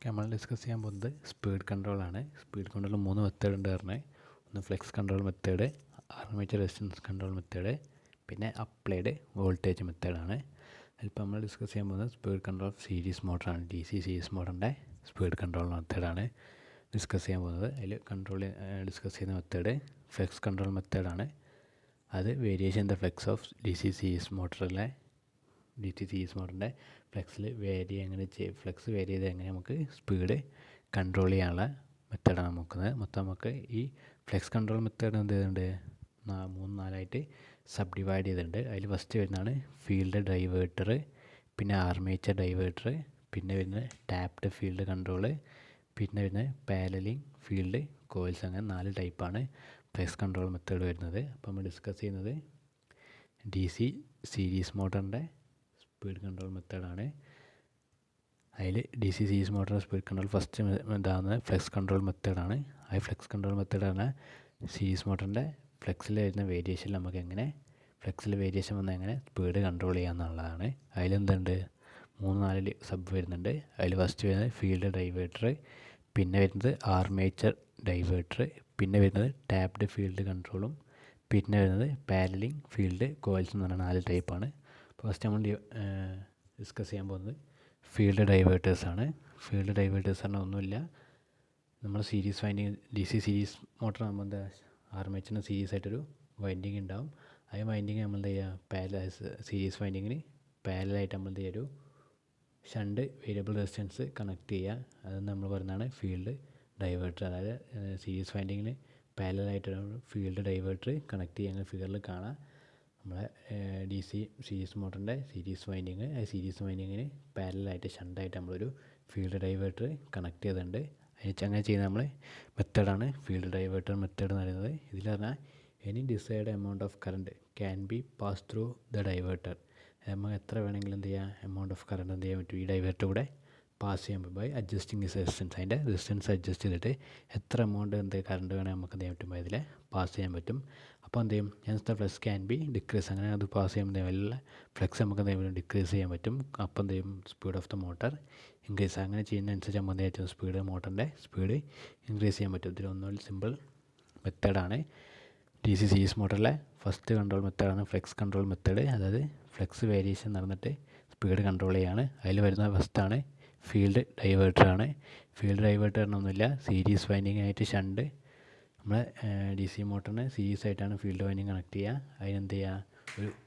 നമ്മൾ ഡിസ്കസ് ചെയ്യാൻ പോകുന്നത് സ്പീഡ് കൺട്രോളാണ് സ്പീഡ് കൺട്രോൾ മൂന്ന് മെത്തേഡ് ഉണ്ട് പറഞ്ഞത് ഒന്ന് flux control method armature resistance control method പിന്നെ അപ്ലൈഡ് വോൾട്ടേജ് മെത്തേഡാണ് അതിലിപ്പോൾ നമ്മൾ ഡിസ്കസ് ചെയ്യാൻ പോകുന്നത് സ്പീഡ് കൺട്രോൾ സീരീസ് മോട്ടറാണ് ഡി സി സീരീസ് മോട്ടറിൻ്റെ സ്പീഡ് കൺട്രോൾ മെത്തേഡാണ് ഡിസ്കസ് ചെയ്യാൻ പോകുന്നത് അതിൽ കൺട്രോൾ ഡിസ്കസ് ചെയ്യുന്ന മെത്തേഡ് ഫ്ലെക്സ് കൺട്രോൾ മെത്തേഡാണ് അത് variation the flux of D C series മോട്ടറിലെ ഡി ടി സീരീസ് മോട്ടറിൻ്റെ ഫ്ലെക്സിൽ വേരി എങ്ങനെ ചെയ്യും ഫ്ലെക്സ് വേരി ചെയ്ത് എങ്ങനെ നമുക്ക് സ്പീഡ് കൺട്രോൾ ചെയ്യാനുള്ള മെത്തേഡാണ് നോക്കുന്നത് മൊത്തം നമുക്ക് ഈ ഫ്ലെക്സ് കൺട്രോൾ മെത്തേഡ് എന്ത് ചെയ്തിട്ടുണ്ട് മൂന്ന് നാലായിട്ട് സബ് ഡിവൈഡ് ചെയ്തിട്ടുണ്ട് അതിൽ ഫസ്റ്റ് വരുന്നതാണ് ഫീൽഡ് ഡൈവേർട്ടർ പിന്നെ ആർമേച്ചർ ഡൈവേർട്ടർ പിന്നെ വരുന്നത് ടാപ്ഡ് ഫീൽഡ് കൺട്രോള് പിന്നെ വരുന്നത് പാരലിംഗ് ഫീൽഡ് കോയിൽസ് അങ്ങനെ നാല് ടൈപ്പാണ് ഫ്ലെക്സ് കൺട്രോൾ മെത്തേഡ് വരുന്നത് അപ്പോൾ നമ്മൾ ഡിസ്കസ് ചെയ്യുന്നത് ഡി സി സീരീസ് മോട്ടറിൻ്റെ സ്പീഡ് കൺട്രോൾ മെത്തേഡാണ് അതിൽ D C series motor speed control first ഇതാകുന്നത് ഫ്ലെക്സ് കൺട്രോൾ മെത്തേഡാണ് ആ ഫ്ലെക്സ് കൺട്രോൾ മെത്തേഡാണ് സീരീസ് മോട്ടറിൻ്റെ ഫ്ലെക്സിൽ വരുന്ന വേരിയേഷൻ നമുക്ക് എങ്ങനെ ഫ്ലെക്സിൽ വേരിയേഷൻ വന്നാൽ എങ്ങനെ സ്പീഡ് കൺട്രോൾ ചെയ്യാമെന്നുള്ളതാണ് അതിലെന്തുണ്ട് മൂന്ന് നാല് സബ് വരുന്നുണ്ട് അതിൽ ഫസ്റ്റ് വരുന്നത് ഫീൽഡ് ഡൈവേർട്ടർ പിന്നെ വരുന്നത് ആർമേച്ചർ ഡൈവേർട്ടർ പിന്നെ വരുന്നത് ടാപ്ഡ് ഫീൽഡ് കൺട്രോളും പിന്നെ വരുന്നത് പാരലിംഗ് ഫീൽഡ് കോയിൽസ് എന്ന് പറഞ്ഞ നാല് ടൈപ്പാണ് ഫസ്റ്റ് നമ്മൾ ഡിസ്കസ് ചെയ്യാൻ പോകുന്നത് ഫീൽഡ് ഡൈവേർട്ടേഴ്സാണ് ഫീൽഡ് ഡൈവേർട്ടേഴ്സ് പറഞ്ഞാൽ ഒന്നുമില്ല നമ്മൾ series winding D C series motor ആകുമ്പോൾ എന്താ ആർമേച്ചറിന് സീരീസ് ആയിട്ടൊരു വൈൻഡിങ് ഉണ്ടാവും ആ വൈൻഡിങ് നമ്മൾ എന്താ ചെയ്യുക പാരല സീരീസ് വൈൻഡിങ്ങിന് പാരലായിട്ട് നമ്മൾ എന്ത് ചെയ്യുക ഒരു ഷണ്ട് വേരിയബിൾ റെസിസ്റ്റൻസ് കണക്ട് ചെയ്യുക അത് നമ്മൾ പറയുന്നതാണ് ഫീൽഡ് ഡൈവേർട്ടർ അതായത് സീരീസ് വൈൻഡിങ്ങിന് പാരലായിട്ട് ഫീൽഡ് ഡൈവേർട്ടർ കണക്ട് ചെയ്യുന്ന ഫിഗറിൽ കാണാം നമ്മളെ ഡി സി സീരീസ് മോട്ടറിൻ്റെ സീരീസ് വൈൻഡിങ് സീരീസ് വൈൻഡിങ്ങിന് പാരലായിട്ട് ഷണ്ടായിട്ട് നമ്മളൊരു ഫീൽഡ് ഡൈവേർട്ടർ കണക്ട് ചെയ്തിട്ടുണ്ട് അതിന് അങ്ങനെ ചെയ്യുന്ന നമ്മൾ മെത്തേഡാണ് ഫീൽഡ് ഡൈവേർട്ടർ മെത്തേഡ് എന്ന് പറയുന്നത് ഇതിൽ പറഞ്ഞാൽ any decide amount of current can be pass through the diverter നമുക്ക് എത്ര വേണമെങ്കിലും എന്ത് ചെയ്യാം എമൗണ്ട് ഓഫ് കറണ്ട് എന്ത് ചെയ്യാൻ പറ്റും ഈ ഡൈവേർട്ടർ കൂടെ പാസ് ചെയ്യാൻ പറ്റും ബൈ അഡ്ജസ്റ്റിംഗ് ദിസ് റെസിസ്റ്റൻസ് അതിൻ്റെ റെസിസ്റ്റൻസ് അഡ്ജസ്റ്റ് ചെയ്തിട്ട് എത്ര എമൗണ്ട് എന്ത് കറണ്ട് വേണമെങ്കിൽ നമുക്ക് എന്ത് ചെയ്യാൻ പറ്റും ഇതിൽ പാസ് ചെയ്യാൻ പറ്റും അപ്പോൾ എന്ത് ചെയ്യും hence the flux can be decrease അങ്ങനെ അത് പാസ് ചെയ്യുമ്പോൾ വലിയ ഫ്ലക്സ് നമുക്ക് എന്ത് ചെയ്യാൻ ഡിക്രീസ് ചെയ്യാൻ പറ്റും അപ്പോൾ എന്ത് ചെയ്യും speed of the motor increase അങ്ങനെ ചെയ്യുന്നതനുസരിച്ച് നമുക്ക് എന്ത് ചെയ്യാൻ സ്പീഡ് മോട്ടറിൻ്റെ സ്പീഡ് ഇൻക്രീസ് ചെയ്യാൻ പറ്റും ഇതിൽ ഒന്നുകൂടി സിമ്പിൾ മെത്തേഡാണ് ഡി സി സീരീസ് മോട്ടറിലെ ഫസ്റ്റ് കൺട്രോൾ മെത്തേഡാണ് ഫ്ലെക്സ് കൺട്രോൾ മെത്തേഡ് അതായത് ഫ്ലെക്സ് വേരിയേഷൻ നടന്നിട്ട് സ്പീഡ് കൺട്രോൾ ചെയ്യാണ് അതിൽ വരുന്ന ഫസ്റ്റാണ് ഫീൽഡ് ഡൈവേർട്ടറാണ് ഫീൽഡ് ഡൈവേർട്ടർ ഒന്നുമില്ല സീരീസ് വൈൻഡിങ് ആയിട്ട് ഷണ്ട് നമ്മൾ ഡി സി മോട്ടറിന് സീരീസ് ആയിട്ടാണ് ഫീൽഡ് വൈൻഡിങ് കണക്ട് ചെയ്യുക അതിനെന്ത് ചെയ്യുക ഒരു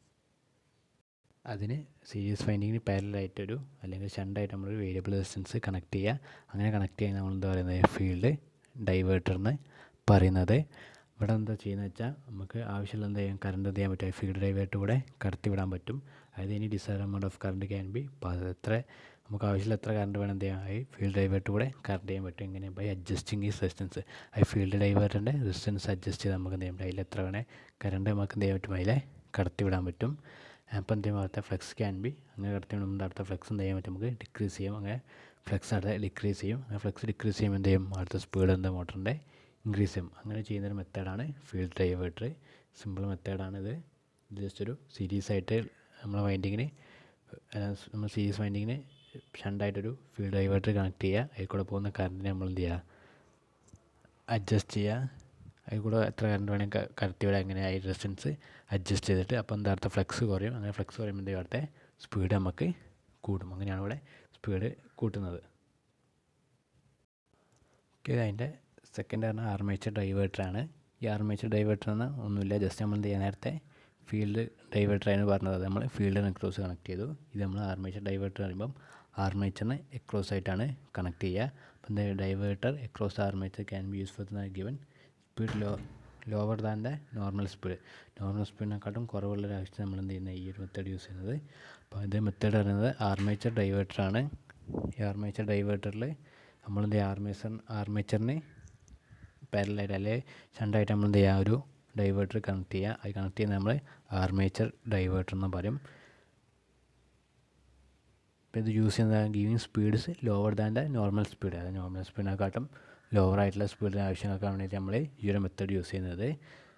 അതിന് സീരീസ് വൈൻഡിങ്ങിന് പാരലായിട്ടൊരു അല്ലെങ്കിൽ ഷണ്ടായിട്ട് നമ്മളൊരു വേരിയബിൾ റെസിസ്റ്റൻസ് കണക്ട് ചെയ്യുക അങ്ങനെ കണക്ട് ചെയ്യുന്ന നമ്മൾ എന്താ പറയുന്നത് ഫീൽഡ് ഡൈവേർട്ടർ എന്ന് പറയുന്നത് ഇവിടെ എന്താ ചെയ്യുന്നത് വെച്ചാൽ നമുക്ക് ആവശ്യമുള്ള എന്ത് ചെയ്യാം കറണ്ട് എന്ത് ചെയ്യാൻ പറ്റും ഫീൽഡ് ഡൈവേർട്ട് കൂടെ കടത്തി വിടാൻ പറ്റും അതായത് ഇനി decide amount of current can be എത്ര നമുക്ക് ആവശ്യമുള്ള എത്ര കറണ്ട് വേണം എന്ത് ചെയ്യാം ഈ ഫീൽഡ് ഡൈവേർട്ട് കൂടെ കറണ്ട് ചെയ്യാൻ പറ്റും എങ്ങനെ ബൈ അഡ്ജസ്റ്റിംഗ് ഈ റെസിസ്റ്റൻസ് ഈ ഫീൽഡ് ഡൈവേർട്ടിൻ്റെ റെസിസ്റ്റൻസ് അഡ്ജസ്റ്റ് ചെയ്ത് നമുക്ക് എന്ത് ചെയ്യാം അതിൽ എത്ര വേണേൽ കറണ്ട് നമുക്ക് എന്ത് ചെയ്യാൻ പറ്റും അതിലെ കടത്തി വിടാൻ പറ്റും അപ്പോൾ എന്ത് ചെയ്യും അടുത്ത ഫ്ലെക്സ് ക്യാൻ ബി അങ്ങനെ കടത്തി വിടുമ്പോൾ അടുത്ത ഫ്ലെക്സ് എന്ത് ചെയ്യാൻ പറ്റും നമുക്ക് ഡിക്രീസ് ചെയ്യും അങ്ങനെ ഫ്ലെക്സ് അടുത്ത ഡിക്രീസ് ചെയ്യും അങ്ങനെ ഫ്ലെക്സ് ഡിക്രീസ് ചെയ്യുമ്പോൾ എന്ത് ചെയ്യും അടുത്ത സ്പീഡ് എന്താ മോട്ടറിൻ്റെ ഇൻക്രീസ് ചെയ്യും അങ്ങനെ ചെയ്യുന്നൊരു മെത്തേഡാണ് ഫീൽഡ് ഡൈവേർട്ടർ സിമ്പിൾ മെത്തേഡാണിത് ജസ്റ്റ് ഒരു സീരീസ് ആയിട്ട് നമ്മൾ വൈൻഡിങ്ങിന് നമ്മൾ സീരീസ് വൈൻഡിങ്ങിന് ഷണ്ടായിട്ടൊരു ഫീൽഡ് ഡൈവേർട്ടർ കണക്ട് ചെയ്യുക അതിൽ കൂടെ പോകുന്ന കറണ്ടിനെ നമ്മൾ എന്ത് ചെയ്യുക അഡ്ജസ്റ്റ് ചെയ്യുക അതിൽ കൂടെ എത്ര കറണ്ട് വേണമെങ്കിൽ കറക്റ്റ് വിടാം അങ്ങനെ ആയി റെസിസ്റ്റൻസ് അഡ്ജസ്റ്റ് ചെയ്തിട്ട് അപ്പോൾ എന്താ അടുത്ത ഫ്ലെക്സ് കുറയും അങ്ങനെ ഫ്ലെക്സ് കുറയുമ്പോൾ എന്ത് അടുത്ത സ്പീഡ് നമുക്ക് കൂടും അങ്ങനെയാണ് ഇവിടെ സ്പീഡ് കൂട്ടുന്നത് ഓക്കെ അതിൻ്റെ സെക്കൻഡ് പറഞ്ഞാൽ ആർമേച്ചർ ഡൈവേർട്ടറാണ് ഈ ആർമേച്ചർ ഡൈവേർട്ടർ എന്നാൽ ഒന്നുമില്ല ജസ്റ്റ് നമ്മൾ എന്ത് ചെയ്യുക നേരത്തെ ഫീൽഡ് ഡൈവേർട്ടറാണ് പറഞ്ഞത് നമ്മൾ ഫീൽഡിന് എക്രോസ് കണക്ട് ചെയ്തു ഇത് നമ്മൾ ആർമേച്ചർ ഡൈവേർട്ടർ പറയുമ്പം ആർമേച്ചറിന് എക്രോസ് ആയിട്ടാണ് കണക്ട് ചെയ്യുക അപ്പം എന്താ diverter across armature can be use for given speed low lower than the normal speed normal സ്പീഡിനെക്കാട്ടും കുറവുള്ള ഒരു ആവശ്യത്തിന് നമ്മൾ എന്ത് ചെയ്യുന്നത് ഈ ഒരു മെത്തേഡ് യൂസ് ചെയ്യുന്നത് അപ്പോൾ ഇത് മെത്തേഡ് പറയുന്നത് ആർമേച്ചർ ഡൈവേർട്ടറാണ് ഈ ആർമേച്ചർ ഡൈവേർട്ടറിൽ നമ്മളെന്ത് ചെയ്യുക ആർമേച്ചർ ആർമേച്ചറിന് പാരലായിട്ട് അല്ലെങ്കിൽ ഷണ്ടായിട്ട് നമ്മൾ എന്ത് ചെയ്യുക ഒരു ഡൈവേർട്ടർ കണക്ട് ചെയ്യുക അത് കണക്ട് ചെയ്യുന്നത് നമ്മൾ ആർമേച്ചർ ഡൈവേർട്ടർ എന്ന് പറയും ഇപ്പോൾ ഇത് യൂസ് ചെയ്യുന്നത് giving speeds lower than the normal speed അതായത് നോർമൽ സ്പീഡിനെക്കാട്ടും ലോവർ ആയിട്ടുള്ള സ്പീഡിന് ആവശ്യങ്ങൾക്കാണ് വേണ്ടിയിട്ട് നമ്മൾ ഈ ഒരു മെത്തേഡ് യൂസ് ചെയ്യുന്നത്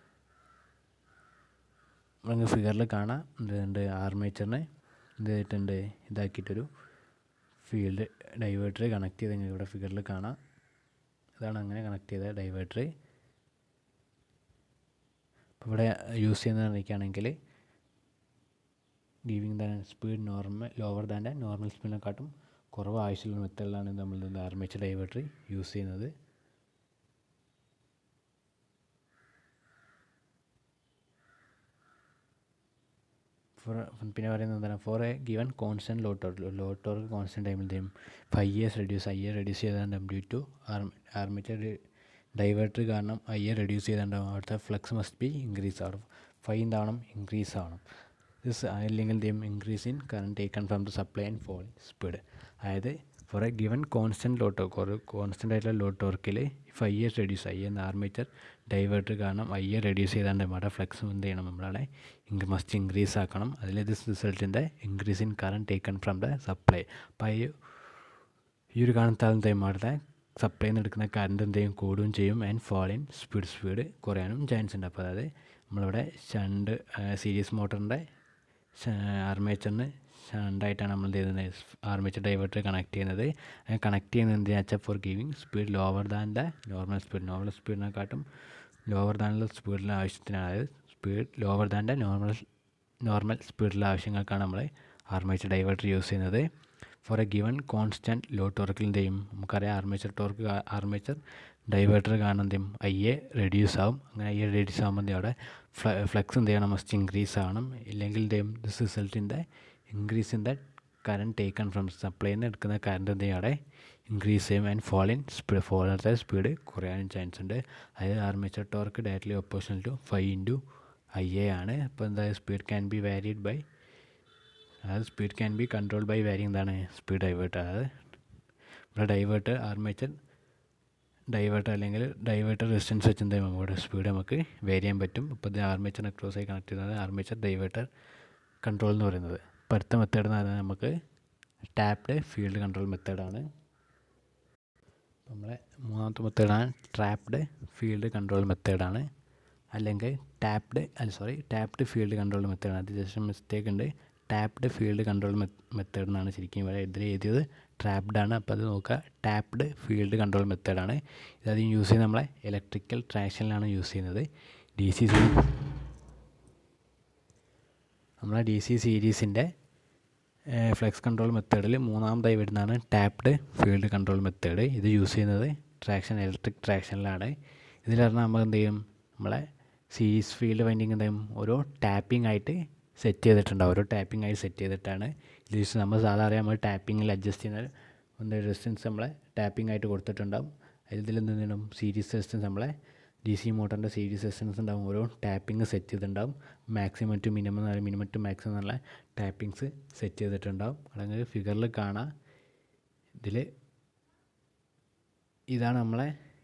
നമുക്ക് ഫിഗറിൽ കാണാം എന്തുണ്ട് ആർമേച്ചറിനെ എന്ത് ചെയ്തിട്ടുണ്ട് ഇതാക്കിയിട്ടൊരു ഫീൽഡ് ഡൈവേർട്ടർ കണക്ട് ചെയ്ത് ഇവിടെ ഫിഗറിൽ കാണാം ഇതാണ് അങ്ങനെ കണക്ട് ചെയ്ത ഡൈവേർട്ടർ അപ്പോൾ ഇവിടെ യൂസ് ചെയ്യുന്നതാണെങ്കിൽ giving the speed normal lower ദാൻ്റെ നോർമൽ സ്പീഡിനെക്കാട്ടും കുറവ് ആവശ്യമുള്ള മെത്തേഡിലാണ് നമ്മൾ ആർമേച്ചർ ഡൈവേർട്ടർ യൂസ് ചെയ്യുന്നത് ഫോർ പിന്നെ പറയുന്നത് എന്താണ് for a given constant low torque low torque constant ടൈമിൽ ചെയ്യും five years reduce I year reduce ചെയ്താൽ ഡ്യൂ ടു ആർമേച്ചർ ഡൈവേർട്ടർ കാരണം ഐ ഇയർ റെഡ്യൂസ് ചെയ്താണ്ടാവും അവിടുത്തെ ഫ്ലക്സ് മസ്റ്റ് ബി ഇൻക്രീസ് ആവണം ഫൈവ് എന്താവണം ഇൻക്രീസ് ആവണം ദിസ് അല്ലെങ്കിൽ എന്ത് ചെയ്യും increase in current taken from the supply and fall speed അതായത് for a given constant low torque ഒരു കോൺസ്റ്റൻ്റ് ആയിട്ടുള്ള ലോ ടോർക്കിൽ ഫൈവ് ഇയേഴ്സ് റെഡ്യൂസ് ഐ എന്ന ആർമേച്ചർ ഡൈവേർട്ടർ കാരണം ഐ ഇയർ റെഡ്യൂസ് ചെയ്താണ്ട് നമ്മുടെ ഫ്ലക്സ് എന്ത് ചെയ്യണം നമ്മളവിടെ ഇൻക്രി മസ്റ്റ് ഇൻക്രീസ് ആക്കണം അതിൽ this result in the increase in current taken from the supply അപ്പോൾ ഈ ഈ ഒരു കാണത്താൽ എന്ത് ചെയ്യും അവിടുത്തെ സപ്ലൈയിൽ നിന്ന് എടുക്കുന്ന കറണ്ട് എന്ത് ചെയ്യും കൂടുകയും ചെയ്യും and fall in speed speed കുറയാനും ചാൻസ് ഉണ്ട് അപ്പോൾ അതായത് നമ്മളിവിടെ ഷണ്ട് സീരീസ് മോട്ടറിൻ്റെ ആർമേച്ചറിന് ഷണ്ടായിട്ടാണ് നമ്മൾ എന്ത് ചെയ്യുന്നത് ആർമേച്ചർ ഡൈവേർട്ടർ കണക്ട് ചെയ്യുന്നത് കണക്ട് ചെയ്യുന്നത് എന്തിനാ വെച്ചാൽ for giving speed lower than the normal speed normal സ്പീഡിനെക്കാട്ടും ലോവർ ദാനുള്ള സ്പീഡിലെ ആവശ്യത്തിനാണ് അതായത് സ്പീഡ് ലോവർ ദാൻ്റെ നോർമൽ നോർമൽ സ്പീഡിലെ ആവശ്യങ്ങൾക്കാണ് നമ്മൾ ആർമേച്ചർ ഡൈവേർട്ടർ യൂസ് ചെയ്യുന്നത് for a given constant low ടോർക്കിൽ എന്ത് ചെയ്യും നമുക്കറിയാം ആർമേച്ചർ ടോർക്ക് ആർമേച്ചർ ഡൈവേർട്ടർ കാരണം എന്ത് ചെയ്യും ഐ എ റെഡ്യൂസ് ആവും അങ്ങനെ ഐ എ റെഡ്യൂസ് ആകുമ്പോൾ എന്ത് അവിടെ ഫ്ലക്സ് എന്ത് ചെയ്യണം മസ്റ്റ് ഇൻക്രീസ് ആവണം ഇല്ലെങ്കിൽ എന്ത് ചെയ്യും this result in the increase in the current taken from സപ്ലൈയിൽ നിന്ന് എടുക്കുന്ന കറണ്ട് എന്ത് ചെയ്യും അവിടെ ഇൻക്രീസ് ചെയ്യും ആൻഡ് ഫോൾ ഇൻ സ്പീഡ് ഫോളത്തെ സ്പീഡ് കുറയാനും ചാൻസ് ഉണ്ട് അതായത് armature torque directly proportional to five into I A ആണ് അപ്പോൾ എന്താ speed can be varied by അതായത് speed can be control by varying എന്താണ് സ്പീഡ് ഡൈവേർട്ട് അതായത് ഇവിടെ ഡൈവേർട്ട് ആർമേച്ചർ ഡൈവേർട്ടർ അല്ലെങ്കിൽ ഡൈവേർട്ടർ റെസിസ്റ്റൻസ് വെച്ച് എന്താ നമ്മുടെ സ്പീഡ് നമുക്ക് വേരി ചെയ്യാൻ പറ്റും ഇപ്പോൾ ഇത് ആർമേച്ചറിനെ ക്രോസ് ആയി കണക്ട് ചെയ്യുന്നത് ആർമേച്ചർ ഡൈവേർട്ടർ കൺട്രോൾ എന്ന് പറയുന്നത് ഇപ്പോൾ അടുത്ത മെത്തേഡ് എന്ന് പറയുന്നത് നമുക്ക് ടാപ്ഡ് ഫീൽഡ് കൺട്രോൾ മെത്തേഡാണ് നമ്മളെ മൂന്നാമത്തെ മെത്തേഡാണ് ട്രാപ്ഡ് ഫീൽഡ് കൺട്രോൾ മെത്തേഡാണ് അല്ലെങ്കിൽ ടാപ്ഡ് അല്ല സോറി ടാപ്ഡ് ഫീൽഡ് കൺട്രോൾ മെത്തേഡാണ് അത് ജസ്റ്റ് മിസ്റ്റേക്ക് ഉണ്ട് ടാപ്ഡ് ഫീൽഡ് കൺട്രോൾ മെത്തേഡ് എന്നാണ് ശരിക്കും ഇവിടെ ഇതിൽ എഴുതിയത് ട്രാപ്ഡ് ആണ് അപ്പോൾ അത് നോക്കുക ടാപ്ഡ് ഫീൽഡ് കൺട്രോൾ മെത്തേഡാണ് ഇതധികം യൂസ് ചെയ്യുന്നത് നമ്മളെ ഇലക്ട്രിക്കൽ ട്രാക്ഷനിലാണ് യൂസ് ചെയ്യുന്നത് ഡി സി സി നമ്മളെ ഡി സി സീരീസിൻ്റെ ഫ്ലെക്സ് കൺട്രോൾ മെത്തേഡിൽ മൂന്നാമതായി വരുന്നതാണ് ടാപ്ഡ് ഫീൽഡ് കൺട്രോൾ മെത്തേഡ് ഇത് യൂസ് ചെയ്യുന്നത് ട്രാക്ഷൻ ഇലക്ട്രിക് ട്രാക്ഷനിലാണ് ഇതിൽ പറഞ്ഞാൽ നമ്മൾ എന്ത് ചെയ്യും നമ്മളെ സീരീസ് ഫീൽഡ് വൈൻഡിങ് എന്ത് ചെയ്യും ഓരോ ടാപ്പിംഗ് ആയിട്ട് സെറ്റ് ചെയ്തിട്ടുണ്ടാവും ഓരോ ടാപ്പിംഗ് ആയി സെറ്റ് ചെയ്തിട്ടാണ് ഇത് യൂസ് നമ്മൾ സാധാരണ നമ്മൾ ടാപ്പിങ്ങിൽ അഡ്ജസ്റ്റ് ചെയ്യുന്ന ഒന്ന് റെസിസ്റ്റൻസ് നമ്മളെ ടാപ്പിംഗ് ആയിട്ട് കൊടുത്തിട്ടുണ്ടാവും അതിൽ എന്ത് ചെയ്യണം സീരീസ് റെസിസ്റ്റൻസ് നമ്മളെ ഡി സി മോട്ടറിൻ്റെ സീരീസ് റെസിസ്റ്റൻസ് ഉണ്ടാവും ഓരോ ടാപ്പിംഗ് സെറ്റ് ചെയ്തിട്ടുണ്ടാവും maximum to minimum minimum to maximum എന്നുള്ള ടാപ്പിങ്സ് സെറ്റ് ചെയ്തിട്ടുണ്ടാവും അല്ലെങ്കിൽ ഫിഗറിൽ കാണാം ഇതിൽ ഇതാണ് നമ്മളെ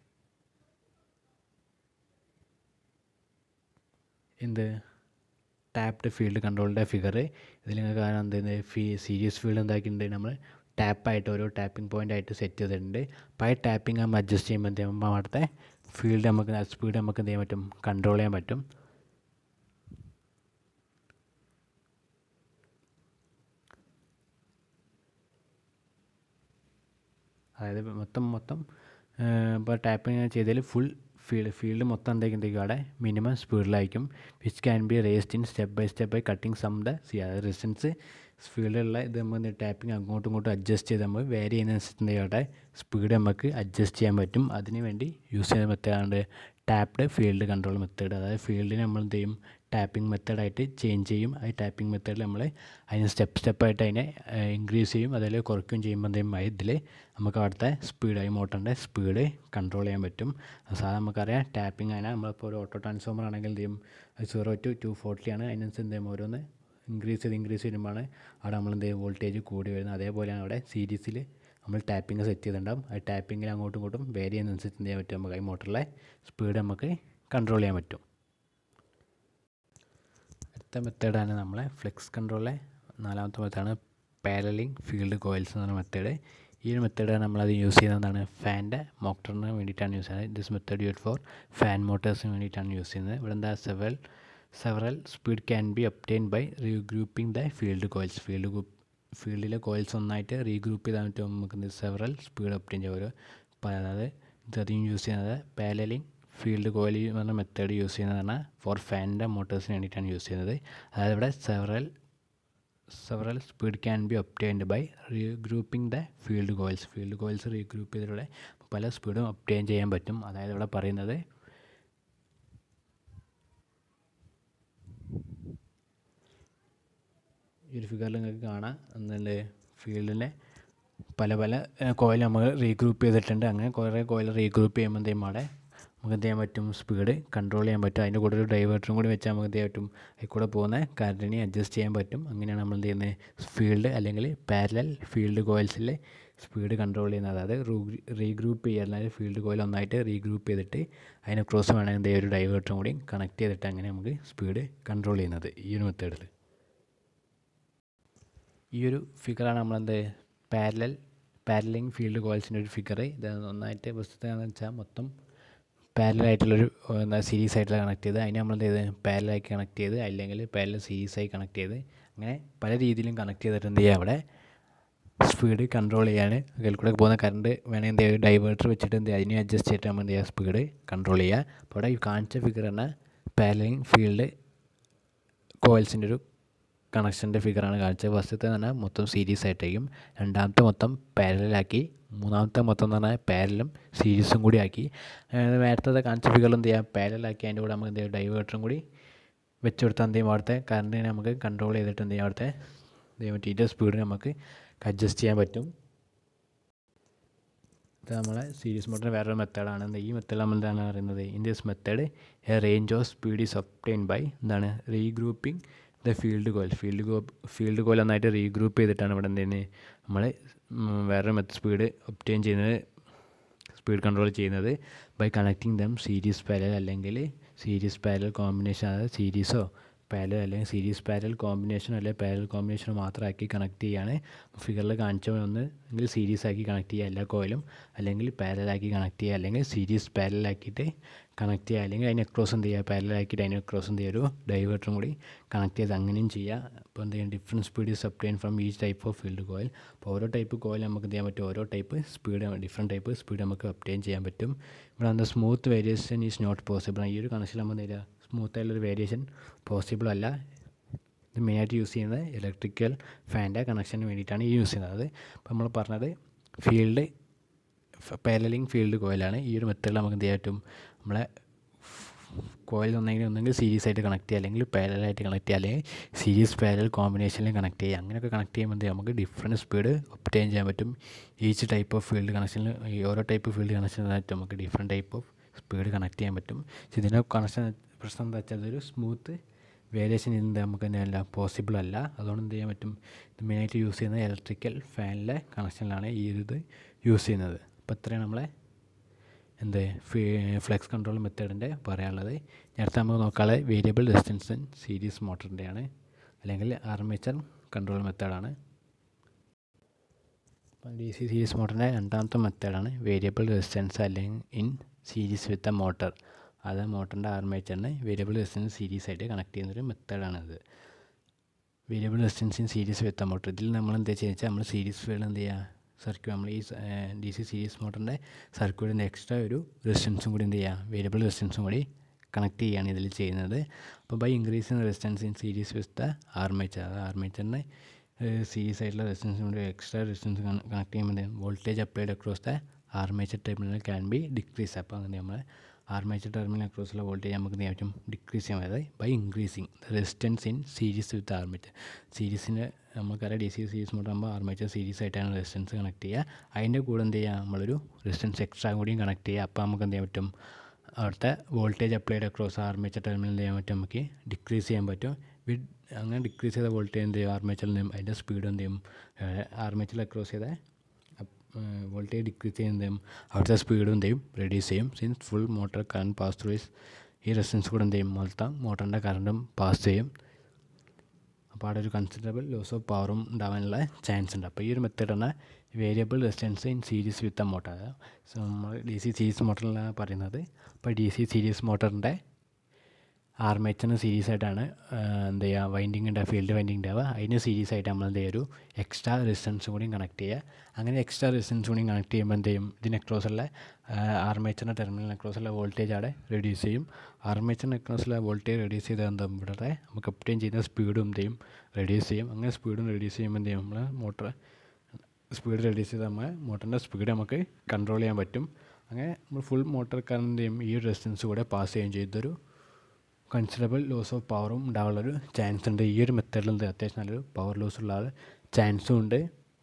എന്ത് ടാപ്ഡ് ഫീൽഡ് കൺട്രോളിൻ്റെ ഫിഗർ ഇതിൽ നിങ്ങൾക്ക് കാണാൻ എന്ത് ഫീ സീരീസ് ഫീൽഡ് എന്താക്കിയിട്ടുണ്ട് നമ്മൾ ടാപ്പായിട്ട് ഓരോ ടാപ്പിംഗ് പോയിൻ്റ് ആയിട്ട് സെറ്റ് ചെയ്തിട്ടുണ്ട് അപ്പോൾ ആ ടാപ്പിംഗ് നമ്മൾ അഡ്ജസ്റ്റ് ചെയ്യുമ്പോൾ എന്ത് ചെയ്യുമ്പോൾ അവിടുത്തെ ഫീൽഡ് നമുക്ക് സ്പീഡ് നമുക്ക് എന്ത് ചെയ്യാൻ പറ്റും കൺട്രോൾ ചെയ്യാൻ പറ്റും അതായത് മൊത്തം മൊത്തം ഇപ്പോൾ ടാപ്പിംഗ് ചെയ്തതിൽ ഫുൾ ഫീൽഡ് ഫീൽഡ് മൊത്തം എന്തെങ്കിലും അവിടെ മിനിമം സ്പീഡിലായിരിക്കും which can be raised in step by step by cutting some the C അതായത് റെസിസ്റ്റൻസ് ഫീൽഡിലുള്ള ഇത് നമ്മൾ ടാപ്പിംഗ് അങ്ങോട്ടും ഇങ്ങോട്ടും അഡ്ജസ്റ്റ് ചെയ്ത് നമ്മൾ വേരി ചെയ്യുന്നതനുസരിച്ച് അവിടെ സ്പീഡ് നമുക്ക് അഡ്ജസ്റ്റ് ചെയ്യാൻ പറ്റും അതിന് വേണ്ടി യൂസ് ചെയ്യുന്ന മെത്തേഡാണ് ടാപ്ഡ് ഫീൽഡ് കൺട്രോൾ മെത്തേഡ് അതായത് ഫീൽഡിനെ നമ്മൾ എന്ത് ചെയ്യും ടാപ്പിംഗ് മെത്തേഡായിട്ട് ചേഞ്ച് ചെയ്യും ആ ടാപ്പിംഗ് മെത്തേഡിൽ നമ്മൾ അതിന് സ്റ്റെപ്പ് സ്റ്റെപ്പായിട്ട് അതിനെ ഇൻക്രീസ് ചെയ്യും അതിൽ കുറയ്ക്കുകയും ചെയ്യുമ്പോൾ എന്ത് ചെയ്യും ഇതിൽ നമുക്ക് അവിടുത്തെ സ്പീഡ് ഈ മോട്ടറിൻ്റെ സ്പീഡ് കൺട്രോൾ ചെയ്യാൻ പറ്റും സാധാരണ നമുക്കറിയാം ടാപ്പിംഗ് ആണ് നമ്മളിപ്പോൾ ഒരു ഓട്ടോ ട്രാൻസ്ഫോമർ ആണെങ്കിൽ എന്ത് ചെയ്യും സീറോ ടു ടു ഫോർട്ടി ആണ് അതിനനുസരിച്ച് എന്ത് ചെയ്യും ഓരോന്ന് ഇൻക്രീസ് ചെയ്ത് ഇൻക്രീസ് ചെയ്യുമ്പോഴാണ് അവിടെ നമ്മൾ എന്ത് ചെയ്യും വോൾട്ടേജ് കൂടി വരുന്നത് അതേപോലെയാണ് അവിടെ സീരീസിൽ നമ്മൾ ടാപ്പിംഗ് സെറ്റ് ചെയ്തിട്ടുണ്ടാവും ആ ടാപ്പിങ്ങിൽ അങ്ങോട്ടും ഇങ്ങോട്ടും വേരി ചെയ്യുന്നതനുസരിച്ച് എന്ത് ചെയ്യാൻ പറ്റും നമുക്ക് ഈ മോട്ടറിലെ സ്പീഡ് നമുക്ക് കൺട്രോൾ ചെയ്യാൻ പറ്റും അടുത്ത മെത്തേഡാണ് നമ്മളെ ഫ്ലെക്സ് കൺട്രോളിലെ നാലാമത്തെ മെത്തേഡാണ് പാരലിംഗ് ഫീൽഡ് കോയിൽസ് എന്ന് പറഞ്ഞ മെത്തേഡ് ഈ ഒരു മെത്തേഡ് നമ്മളത് യൂസ് ചെയ്യുന്നതാണ് ഫാൻ്റെ മോട്ടറിന് വേണ്ടിയിട്ടാണ് യൂസ് ചെയ്യുന്നത് this method use for fan മോട്ടേഴ്സിന് വേണ്ടിയിട്ടാണ് യൂസ് ചെയ്യുന്നത് ഇവിടെ എന്താ several several speed can be obtain by regrouping the field coils field ഫീൽഡിലെ കോയിൽസ് ഒന്നായിട്ട് റീഗ്രൂപ്പ് ചെയ്താൽ പറ്റും നമുക്ക് സെവറൽ സ്പീഡ് ഒപ്റ്റൈൻ ചെയ്യാം ഒരു അതായത് ഇതധികം യൂസ് ചെയ്യുന്നത് പാരലിംഗ് ഫീൽഡ് കോയിൽ എന്ന് പറഞ്ഞ മെത്തേഡ് യൂസ് ചെയ്യുന്നത് പറഞ്ഞാൽ ഫോർ ഫാനിൻ്റെ മോട്ടേഴ്സിന് വേണ്ടിയിട്ടാണ് യൂസ് ചെയ്യുന്നത് അതായത് ഇവിടെ several several speed can be obtained by regrouping the field coils field coils regroup ചെയ്തതിലൂടെ പല സ്പീഡും ഒപ്റ്റൈൻ ചെയ്യാൻ പറ്റും അതായത് ഇവിടെ പറയുന്നത് ഈ ഒരു ഫിഗറിൽ നിങ്ങൾക്ക് കാണാം എന്തുണ്ട് ഫീൽഡിൻ്റെ പല പല കോയിൽ നമ്മൾ റീഗ്രൂപ്പ് ചെയ്തിട്ടുണ്ട് അങ്ങനെ കുറേ കോയിൽ റീഗ്രൂപ്പ് ചെയ്യുമ്പോൾ എന്ത് ചെയ്യും അവിടെ നമുക്ക് എന്ത് ചെയ്യാൻ പറ്റും സ്പീഡ് കൺട്രോൾ ചെയ്യാൻ പറ്റും അതിൻ്റെ കൂടെ ഒരു ഡൈവേർട്ടറും കൂടി വെച്ചാൽ നമുക്ക് എന്ത് ചെയ്യാൻ പറ്റും അതിൽ കൂടെ പോകുന്ന കറണ്ടിനെ അഡ്ജസ്റ്റ് ചെയ്യാൻ പറ്റും അങ്ങനെയാണ് നമ്മൾ എന്ത് ചെയ്യുന്നത് ഫീൽഡ് അല്ലെങ്കിൽ പാരലൽ ഫീൽഡ് കോയിൽസിൽ സ്പീഡ് കൺട്രോൾ ചെയ്യുന്നത് അതായത് റീഗ്രൂപ്പ് ചെയ്യുക അല്ലാതെ ഫീൽഡ് കോയിൽ ഒന്നായിട്ട് റീഗ്രൂപ്പ് ചെയ്തിട്ട് അതിന് ക്രോസ് വേണമെങ്കിൽ എന്ത് ചെയ്യുക ഒരു ഡൈവേർട്ടറും കൂടി കണക്ട് ചെയ്തിട്ട് അങ്ങനെ നമുക്ക് സ്പീഡ് കൺട്രോൾ ചെയ്യുന്നത് ഈ ഒരു മെത്തേഡിൽ ഈ ഒരു ഫിഗറാണ് നമ്മളെന്ത് പാരലൽ പാരലിംഗ് ഫീൽഡ് കോയിൽസിൻ്റെ ഒരു ഫിഗർ ഇത് ഒന്നായിട്ട് പുസ്തകം വെച്ചാൽ മൊത്തം പാരലായിട്ടുള്ളൊരു എന്താ സീരീസ് ആയിട്ടുള്ള കണക്ട് ചെയ്ത് അതിനെ നമ്മൾ എന്ത് ചെയ്ത് പാരലാക്കി കണക്ട് ചെയ്ത് അല്ലെങ്കിൽ പാരലൽ സീരീസ് ആയി കണക്ട് ചെയ്ത് അങ്ങനെ പല രീതിയിലും കണക്ട് ചെയ്തിട്ട് എന്ത് ചെയ്യുക അവിടെ സ്പീഡ് കൺട്രോൾ ചെയ്യാൻ അതിൽ കൂടെ പോകുന്ന കറണ്ട് വേണമെങ്കിൽ എന്ത് ചെയ്യുക ഡൈവേർട്ടർ വെച്ചിട്ട് എന്ത് ചെയ്യുക അതിനെ അഡ്ജസ്റ്റ് ചെയ്തിട്ട് നമ്മൾ എന്ത് ചെയ്യുക സ്പീഡ് കൺട്രോൾ ചെയ്യുക അപ്പോൾ അവിടെ ഈ കാണിച്ച ഫിഗർ തന്നെ പാരലിംഗ് ഫീൽഡ് കോയിൽസിൻ്റെ ഒരു കണക്ഷൻ്റെ ഫിഗറാണ് കാണിച്ചത് ഫസ്റ്റത്തെ തന്നെ മൊത്തം സീരീസ് ആയിട്ടായിരിക്കും രണ്ടാമത്തെ മൊത്തം പാരലാക്കി മൂന്നാമത്തെ മൊത്തം എന്ന് പറഞ്ഞാൽ പാരലും സീരീസും കൂടി ആക്കി നേരത്തെ കാണിച്ച ഫിഗറിൽ എന്ത് ചെയ്യാം പാരലാക്കി അതിൻ്റെ കൂടെ നമുക്ക് എന്ത് ചെയ്യാം ഡൈവേർട്ടറും കൂടി വെച്ച് കൊടുത്താൽ എന്ത് ചെയ്യും അവിടുത്തെ കറണ്ടിനെ നമുക്ക് കൺട്രോൾ ചെയ്തിട്ട് എന്ത് ചെയ്യും അവിടുത്തെ എന്ത് ചെയ്യാൻ പറ്റും ഇതിൻ്റെ സ്പീഡ് നമുക്ക് അഡ്ജസ്റ്റ് ചെയ്യാൻ പറ്റും ഇത് നമ്മളെ സീരീസ് മോട്ടറിൻ്റെ വേറൊരു മെത്തേഡാണ് ഈ മെത്തേഡ് നമ്മൾ എന്താണ് പറയുന്നത് in this method a range of speed is obtain by എന്താണ് regrouping the field coil field കോ ഫീൽഡ് കോയിൽ ഒന്നായിട്ട് റീഗ്രൂപ്പ് ചെയ്തിട്ടാണ് ഇവിടെ എന്ത് ചെയ്യുന്നത് നമ്മൾ വേറെ മെത്ത് സ്പീഡ് ഒപ്റ്റൈൻ ചെയ്യുന്നത് സ്പീഡ് കൺട്രോൾ ചെയ്യുന്നത് by connecting them series parallel അല്ലെങ്കിൽ സീരീസ് പാരൽ കോമ്പിനേഷൻ അതായത് സീരീസോ പാരൽ അല്ലെങ്കിൽ സീരീസ് പാരൽ കോമ്പിനേഷനോ അല്ലെങ്കിൽ പാരൽ കോമ്പിനേഷനോ മാത്രമാക്കി കണക്ട് ചെയ്യാണ് ഫിഗറിൽ കാണിച്ച ഒന്ന് എങ്കിൽ സീരീസ് ആക്കി കണക്ട് ചെയ്യുക എല്ലാ കോയിലും അല്ലെങ്കിൽ പാരലാക്കി കണക്ട് ചെയ്യുക അല്ലെങ്കിൽ സീരീസ് പാരലാക്കിയിട്ട് കണക്ട് ചെയ്യുക അല്ലെങ്കിൽ അതിന് ക്രോസ് എന്ത് ചെയ്യുക പാരലാക്കിയിട്ട് അതിന് ക്രോസ് എന്ത് ചെയ്യുക ഒരു ഡൈവേർട്ടറും കൂടി കണക്ട് ചെയ്ത് അങ്ങനെയും ചെയ്യുക അപ്പോൾ എന്ത് ചെയ്യുക different speed is obtain from each type of field coil അപ്പോൾ ഓരോ ടൈപ്പ് കോയിൽ നമുക്ക് എന്ത് ചെയ്യാൻ പറ്റും ഓരോ type speed different type speed നമുക്ക് ഒപ്റ്റൈൻ ചെയ്യാൻ പറ്റും ഇവിടെ എന്താ smooth variation is not possible ഈ ഒരു കണക്ഷൻ നമ്മൾ എന്ത് ചെയ്യുക സ്മൂത്ത് ആയിട്ടുള്ളൊരു വേരിയേഷൻ പോസിബിൾ അല്ല ഇത് മെയിനായിട്ട് യൂസ് ചെയ്യുന്നത് ഇലക്ട്രിക്കൽ ഫാൻ്റെ കണക്ഷന് വേണ്ടിയിട്ടാണ് ഈ യൂസ് ചെയ്യുന്നത് അപ്പോൾ നമ്മൾ പറഞ്ഞത് ഫീൽഡ് പാരലിംഗ് ഫീൽഡ് കോയിലാണ് ഈ ഒരു മെത്തേഡിൽ നമുക്ക് എന്ത് ചെയ്യാൻ പറ്റും നമ്മളെ കോയിൽ ഒന്നെങ്കിൽ ഒന്നെങ്കിൽ സീരീസ് ആയിട്ട് കണക്ട് ചെയ്യുക അല്ലെങ്കിൽ പാരലായിട്ട് കണക്ട് ചെയ്യുക അല്ലെങ്കിൽ സീരീസ് പാരൽ കോമ്പിനേഷനിൽ കണക്ട് ചെയ്യുക അങ്ങനെയൊക്കെ കണക്ട് ചെയ്യുമ്പോൾ എന്ത് നമുക്ക് ഡിഫറെൻറ്റ് സ്പീഡ് ഒപ്റ്റൈൻ ചെയ്യാൻ പറ്റും ഈച്ച് ടൈപ്പ് ഓഫ് ഫീൽഡ് കണക്ഷനിൽ ഈ ഓരോ ടൈപ്പ് ഫീൽഡ് കണക്ഷനായിട്ട് നമുക്ക് different type of speed connect ചെയ്യാൻ പറ്റും പക്ഷേ ഇതിൻ്റെ കണക്ഷൻ പ്രശ്നം എന്താ വെച്ചാൽ അതൊരു സ്മൂത്ത് വേരിയേഷൻ എന്താ നമുക്ക് എന്തെയല്ല പോസിബിൾ അല്ല അതുകൊണ്ട് എന്ത് ചെയ്യാൻ പറ്റും ഇത് മെയിനായിട്ട് യൂസ് ചെയ്യുന്നത് ഇലക്ട്രിക്കൽ ഫാനിലെ കണക്ഷനിലാണ് ഈ ഒരു ഇത് യൂസ് ചെയ്യുന്നത് അപ്പോൾ ഇത്രയാണ് നമ്മളെ എന്ത് ഫ്ലെക്സ് കൺട്രോൾ മെത്തേഡിൻ്റെ പറയാനുള്ളത് നേരത്തെ നമുക്ക് നോക്കാനുള്ളത് വേരിയബിൾ റെസിസ്റ്റൻസ് സീരീസ് മോട്ടറിൻ്റെയാണ് അല്ലെങ്കിൽ ആർമേച്ചർ കൺട്രോൾ മെത്തേഡാണ് ഡി സി സീരീസ് മോട്ടറിൻ്റെ രണ്ടാമത്തെ മെത്തേഡാണ് വേരിയബിൾ റെസിസ്റ്റൻസ് അല്ലെങ്കിൽ in series with a motor അത് മോട്ടറിൻ്റെ ആർമേച്ചറിന് വേരിയബിൾ റെസിസ്റ്റൻസ് സീരീസ് ആയിട്ട് കണക്ട് ചെയ്യുന്നൊരു മെത്തേഡാണിത് variable resistance in series with a motor ഇതിൽ നമ്മൾ എന്താ വെച്ചാൽ നമ്മൾ സീരീസ് ഫീൽഡ് എന്ത് ചെയ്യുക സർക്യൂട്ട് നമ്മൾ ഈ ഡി സി സീരീസ് മോട്ടറിൻ്റെ സർക്യൂട്ടിൻ്റെ എക്സ്ട്രാ ഒരു റെസിസ്റ്റൻസും കൂടി എന്ത് ചെയ്യുക വേരിയബിൾ റെസിസ്റ്റൻസും കൂടി കണക്ട് ചെയ്യുകയാണ് ഇതിൽ ചെയ്യുന്നത് അപ്പോൾ by increasing resistance in series with the armature അത് ആർമേച്ചറിന് സീരീസ് ആയിട്ടുള്ള റെസിസ്റ്റൻസും കൂടി എക്സ്ട്രാ റെസിസ്റ്റൻസ് കണക്ട് ചെയ്യുമ്പോൾ voltage applied across the armature terminal can be decrease അപ്പോൾ അങ്ങനെ നമ്മൾ ആർമേച്ചർ ടെർമിനൽ അക്രോസുള്ള വോൾട്ടേജ് നമുക്ക് എന്ത് പറ്റും ഡിക്രീസ് ചെയ്യാൻ അതായത് by increasing resistance in series with armature സീരീസിന് നമുക്കറിയാം ഡി സി സീരീസ് മോട്ടർ ആകുമ്പോൾ ആർമേച്ചർ സീരീസ് ആയിട്ടാണ് റെസിസ്റ്റൻസ് കണക്ട് ചെയ്യുക അതിൻ്റെ കൂടെ എന്ത് ചെയ്യുക നമ്മളൊരു റെസിസ്റ്റൻസ് എക്സ്ട്രാ കൂടിയും കണക്ട് ചെയ്യുക അപ്പോൾ നമുക്ക് എന്ത് ചെയ്യാൻ പറ്റും അവിടുത്തെ voltage applied across armature terminal എന്ത് ചെയ്യാൻ പറ്റും നമുക്ക് ഡിക്രീസ് ചെയ്യാൻ പറ്റും വിത്ത് അങ്ങനെ ഡിക്രീസ് ചെയ്ത വോൾട്ടേജ് എന്ത് ചെയ്യും ആർമേച്ചറിൽ നിന്നും അതിൻ്റെ സ്പീഡ് എന്ത് ചെയ്യും ആർമേച്ചറിൽ അക്രോസ് ചെയ്ത വോൾട്ടേജ് ഡിക്രീസ് ചെയ്യുന്നതും അവിടുത്തെ സ്പീഡും എന്ത് ചെയ്യും റെഡ്യൂസ് ചെയ്യും since full motor current pass through ഈ റെസിസ്റ്റൻസ് കൂടെ എന്ത് ചെയ്യും മൊത്തം മോട്ടറിൻ്റെ കറണ്ടും പാസ് ചെയ്യും അപ്പോൾ അവിടെ ഒരു കൺസിഡറബിൾ ലോസ് ഓഫ് പവറും ഉണ്ടാവാനുള്ള ചാൻസ് ഉണ്ട് അപ്പോൾ ഈ ഒരു മെത്തേഡാണ് variable resistance in series with a motor so നമ്മൾ ഡി സി സീരീസ് മോട്ടറിലാണ് പറയുന്നത് അപ്പോൾ ഡി സി സീരീസ് മോട്ടറിൻ്റെ ആർമേച്ചറിന് സീരീസ് ആയിട്ടാണ് എന്ത് ചെയ്യുക വൈൻഡിങ് ഉണ്ടാവുക ഫീൽഡ് വൈൻഡിങ് ഉണ്ടാവുക അതിന് സീരീസ് ആയിട്ട് നമ്മൾ എന്ത് ചെയ്യുക ഒരു എക്സ്ട്രാ റെസിസ്റ്റൻസ് കൂടി കണക്ട് ചെയ്യുക അങ്ങനെ എക്സ്ട്രാ റെസിസ്റ്റൻസ് കൂടി കണക്ട് ചെയ്യുമ്പോൾ എന്ത് ചെയ്യും ഇതിന് അക്രോസുള്ള ആർമേച്ചറിൻ്റെ ടെർമിനൽ അക്രോസുള്ള വോൾട്ടേജ് അവിടെ റെഡ്യൂസ് ചെയ്യും ആർമേച്ചറിന് അക്രോസുള്ള വോൾട്ടേജ് റെഡ്യൂസ് ചെയ്താൽ എന്താ ഇവിടെ നമുക്ക് ഒപ്റ്റൈൻ ചെയ്യുന്ന സ്പീഡും എന്ത് ചെയ്യും റെഡ്യൂസ് ചെയ്യും അങ്ങനെ സ്പീഡും റെഡ്യൂസ് ചെയ്യുമ്പോൾ എന്ത് ചെയ്യും നമ്മൾ മോട്ടർ സ്പീഡ് റെഡ്യൂസ് ചെയ്ത് നമ്മൾ മോട്ടറിൻ്റെ സ്പീഡ് നമുക്ക് കൺട്രോൾ ചെയ്യാൻ പറ്റും അങ്ങനെ നമ്മൾ ഫുൾ മോട്ടർ കറണ്ട് ചെയ്യും ഈ ഒരു റെസിസ്റ്റൻസ് കൂടെ പാസ് ചെയ്യുകയും ചെയ്തൊരു കൺസിഡറബിൾ ലോസ് ഓഫ് പവറും ഉണ്ടാവാനുള്ളൊരു ചാൻസ് ഉണ്ട് ഈ ഒരു മെത്തേഡിൽ എന്ത് അത്യാവശ്യം നല്ലൊരു പവർ ലോസ് ഉള്ള ചാൻസും ഉണ്ട്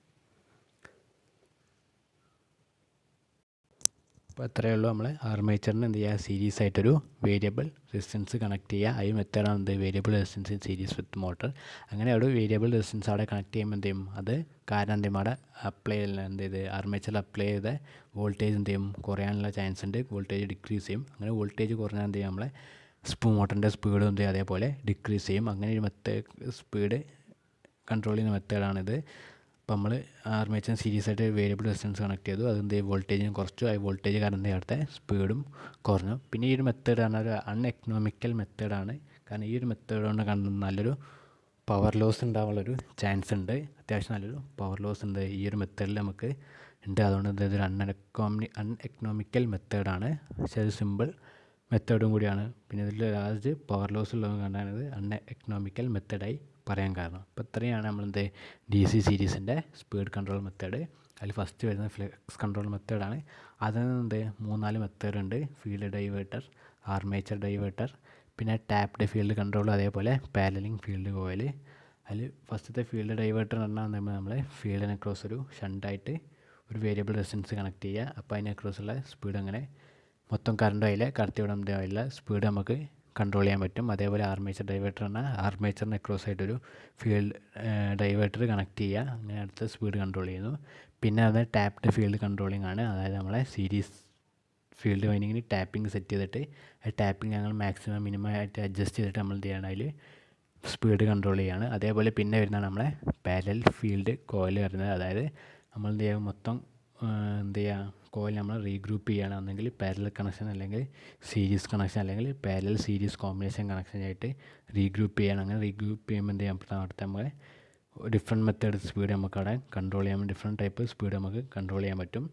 അപ്പോൾ അത്രയേ ഉള്ളൂ നമ്മൾ ആർമേച്ചറിന് എന്ത് ചെയ്യുക സീരീസ് ആയിട്ടൊരു വേരിയബിൾ റെസിസ്റ്റൻസ് കണക്ട് ചെയ്യുക ഈ മെത്തേഡാണ് എന്ത് variable resistance in series with motor അങ്ങനെ അവിടെ വേരിയബിൾ റെസിസ്റ്റൻസ് അവിടെ കണക്ട് ചെയ്യുമ്പോൾ എന്ത് ചെയ്യും അത് കാരണം എന്ത് ചെയ്യും അവിടെ അപ്ലൈ എന്ത് ചെയ്ത് ആർമേച്ചറിൽ അപ്ലൈ ചെയ്ത വോൾട്ടേജ് എന്ത് ചെയ്യും കുറയാനുള്ള ചാൻസ് ഉണ്ട് വോൾട്ടേജ് ഡിക്രീസ് ചെയ്യും അങ്ങനെ വോൾട്ടേജ് കുറഞ്ഞാൽ എന്ത് ചെയ്യും നമ്മളെ സ്പൂ മോട്ടറിൻ്റെ സ്പീഡ് എന്ത് ചെയ്യും അതേപോലെ ഡിക്രീസ് ചെയ്യും അങ്ങനെ ഒരു മെത്തേഡ് സ്പീഡ് കൺട്രോൾ ചെയ്യുന്ന മെത്തേഡാണിത് അപ്പോൾ നമ്മൾ ആർമേച്ചർ സീരീസ് ആയിട്ട് വേരിയബിൾ റെസിസ്റ്റൻസ് കണക്ട് ചെയ്തു അതെന്ത് വോൾട്ടേജിന് കുറച്ചു ആ വോൾട്ടേജ് കാരണം അവിടുത്തെ സ്പീഡും കുറഞ്ഞു പിന്നെ ഈ ഒരു മെത്തേഡ് ആണ് ഒരു അൺ എക്കണോമിക്കൽ മെത്തേഡാണ് കാരണം ഈ ഒരു മെത്തേഡ് കൊണ്ട് കണ്ട നല്ലൊരു പവർ ലോസ് ഉണ്ടാവാനുള്ളൊരു ചാൻസ് ഉണ്ട് അത്യാവശ്യം നല്ലൊരു പവർ ലോസ് ഉണ്ട് ഈ ഒരു മെത്തേഡിൽ നമുക്ക് ഉണ്ട് അതുകൊണ്ട് ഇതൊരു അൺ എക്കോമി അൺ എക്കണോമിക്കൽ മെത്തേഡാണ് പക്ഷേ അത് സിമ്പിൾ മെത്തേഡും കൂടിയാണ് പിന്നെ ഇതിൽ ലാസ്റ്റ് പവർ ലോസ് ഉള്ളത് കൊണ്ടാണ് ഇത് അൺ എക്കണോമിക്കൽ മെത്തേഡായി പറയാൻ കാരണം അപ്പോൾ ഇത്രയാണ് നമ്മളെന്ത് ഡി സി സീരീസിൻ്റെ സ്പീഡ് കൺട്രോൾ മെത്തേഡ് അതിൽ ഫസ്റ്റ് വരുന്നത് ഫ്ലെക്സ് കൺട്രോൾ മെത്തേഡാണ് അതിൽ എന്ത് മൂന്നാല് മെത്തേഡ് ഉണ്ട് ഫീൽഡ് ഡൈവേർട്ടർ ആർമേച്ചർ ഡൈവേർട്ടർ പിന്നെ ടാപ്ഡ് ഫീൽഡ് കൺട്രോൾ അതേപോലെ പാരലിംഗ് ഫീൽഡ് കോയിൽ അതിൽ ഫസ്റ്റത്തെ ഫീൽഡ് ഡൈവേർട്ടർ എന്ന് പറഞ്ഞാൽ നമ്മൾ ഫീൽഡിനെ ക്രോസ് ഒരു ഷണ്ടായിട്ട് ഒരു വേരിയബിൾ റെസിസ്റ്റൻസ് കണക്ട് ചെയ്യുക അപ്പോൾ അതിനെ ക്രോസുള്ള സ്പീഡ് അങ്ങനെ മൊത്തം കറണ്ട് അതിലെ കടത്തിവിടാൻ അതിലെ സ്പീഡ് നമുക്ക് കൺട്രോൾ ചെയ്യാൻ പറ്റും അതേപോലെ ആർമേച്ചർ ഡൈവേർട്ടർ പറഞ്ഞാൽ ആർമേച്ചറിന് ക്രോസ് ആയിട്ടൊരു ഫീൽഡ് ഡൈവേർട്ടർ കണക്ട് ചെയ്യുക അങ്ങനെ അടുത്ത സ്പീഡ് കൺട്രോൾ ചെയ്യുന്നു പിന്നെ അത് ടാപ്ഡ് ഫീൽഡ് കൺട്രോളിംഗ് ആണ് അതായത് നമ്മളെ സീരീസ് ഫീൽഡ് വൈനിങ്ങിന് ടാപ്പിംഗ് സെറ്റ് ചെയ്തിട്ട് ആ ടാപ്പിംഗ് ഞങ്ങൾ മാക്സിമം മിനിമം ആയിട്ട് അഡ്ജസ്റ്റ് ചെയ്തിട്ട് നമ്മൾ എന്ത് ചെയ്യണം അതിൽ സ്പീഡ് കൺട്രോൾ ചെയ്യുകയാണ് അതേപോലെ പിന്നെ വരുന്നതാണ് നമ്മളെ പാരൽ ഫീൽഡ് കോയിൽ വരുന്നത് അതായത് നമ്മൾ എന്ത് ചെയ്യുക മൊത്തം എന്ത് ചെയ്യുക കോയിൽ നമ്മൾ റീഗ്രൂപ്പ് ചെയ്യുകയാണ് ഒന്നെങ്കിൽ പാരലൽ കണക്ഷൻ അല്ലെങ്കിൽ സീരീസ് കണക്ഷൻ അല്ലെങ്കിൽ പാരലൽ സീരീസ് കോമ്പിനേഷൻ കണക്ഷൻ ആയിട്ട് റീഗ്രൂപ്പ് ചെയ്യണം അങ്ങനെ റീഗ്രൂപ്പ് ചെയ്യുമ്പോൾ എന്ത് ചെയ്യാൻ പറ്റും അവിടുത്തെ നമുക്ക് ഡിഫറെൻറ്റ് മെത്തേഡ് സ്പീഡ് നമുക്ക് അവിടെ കൺട്രോൾ ചെയ്യാൻ ഡിഫറെൻറ്റ് ടൈപ്പ് സ്പീഡ് നമുക്ക് കൺട്രോൾ ചെയ്യാൻ പറ്റും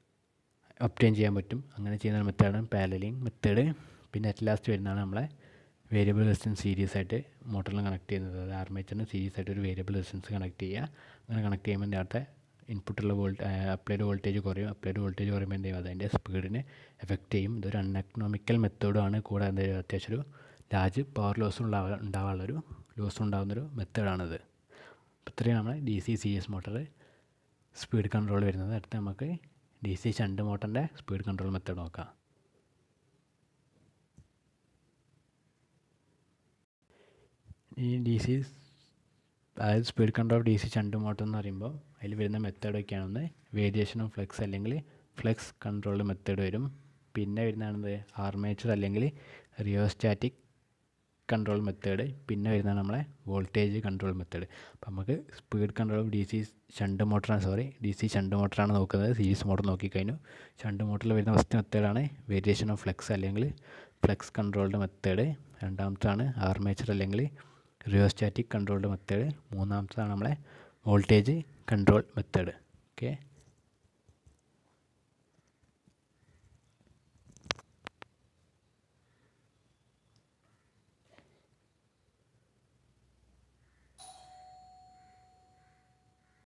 ഒപ്റ്റൈൻ ചെയ്യാൻ പറ്റും അങ്ങനെ ചെയ്യുന്ന മെത്തേഡാണ് പാരലിംഗ് മെത്തേഡ് പിന്നെ അറ്റ് ലാസ്റ്റ് വരുന്നതാണ് നമ്മളെ വേരിയബിൾ റെസിസ്റ്റൻസ് സീരീസ് ആയിട്ട് മോട്ടറിൽ കണക്ട് ചെയ്യുന്നത് അതായത് ആർമേച്ചറിന് സീരീസ് ആയിട്ട് ഒരു വേരിയബിൾ റെസിസ്റ്റൻസ് കണക്ട് ചെയ്യുക അങ്ങനെ കണക്ട് ചെയ്യുമ്പോൾ നേരത്തെ ഇൻപുട്ടുള്ള വോൾട്ട് അപ്ലൈഡ് വോൾട്ടേജ് കുറയും അപ്ലൈഡ് വോൾട്ടേജ് കുറയുമ്പോൾ എന്ത് ചെയ്യും അതിൻ്റെ സ്പീഡിനെ എഫക്റ്റ് ചെയ്യും ഇതൊരു അൺഎക്കണോമിക്കൽ മെത്തേഡാണ് കൂടെ എന്താ അത്യാവശ്യം ഒരു ലാർജ് പവർ ലോസ് ഉണ്ടാവാ ഉണ്ടാവാനുള്ളൊരു ലോസ് ഉണ്ടാകുന്നൊരു മെത്തേഡാണിത് അപ്പോൾ ഇത്രയും നമ്മുടെ D C C S motor speed control വരുന്നത് അടുത്ത് നമുക്ക് ഡി സി ഷണ്ട് മോട്ടറിൻ്റെ സ്പീഡ് കൺട്രോൾ മെത്തേഡ് നോക്കാം ഈ ഡി സി അതായത് speed control D C shunt motor എന്ന് പറയുമ്പോൾ അതിൽ വരുന്ന മെത്തേഡൊക്കെയാണ് ഒന്ന് വേരിയേഷൻ ഓഫ് ഫ്ലെക്സ് അല്ലെങ്കിൽ ഫ്ലെക്സ് കൺട്രോൾ മെത്തേഡ് വരും പിന്നെ വരുന്നതാണത് ആർമേച്ചർ അല്ലെങ്കിൽ റിയോസ്റ്റാറ്റിക് കൺട്രോൾ മെത്തേഡ് പിന്നെ വരുന്നതാണ് നമ്മളെ വോൾട്ടേജ് കൺട്രോൾ മെത്തേഡ് അപ്പോൾ നമുക്ക് speed control D C shunt മോട്ടറാണ് സോറി ഡി സി ഷണ്ട് മോട്ടറാണ് നോക്കുന്നത് സീരീസ് മോട്ടർ നോക്കിക്കഴിഞ്ഞു ഷണ്ട് മോട്ടറിൽ വരുന്ന ഫസ്റ്റ് മെത്തേഡാണ് വേരിയേഷൻ ഓഫ് ഫ്ലെക്സ് അല്ലെങ്കിൽ ഫ്ലെക്സ് കൺട്രോൾഡ് മെത്തേഡ് രണ്ടാമത്താണ് ആർമേച്ചർ അല്ലെങ്കിൽ റിയോസ്റ്റാറ്റിക് കൺട്രോൾഡ് മെത്തേഡ് മൂന്നാമത്തതാണ് നമ്മളെ വോൾട്ടേജ് കൺട്രോൾ മെത്തേഡ് ഓക്കെ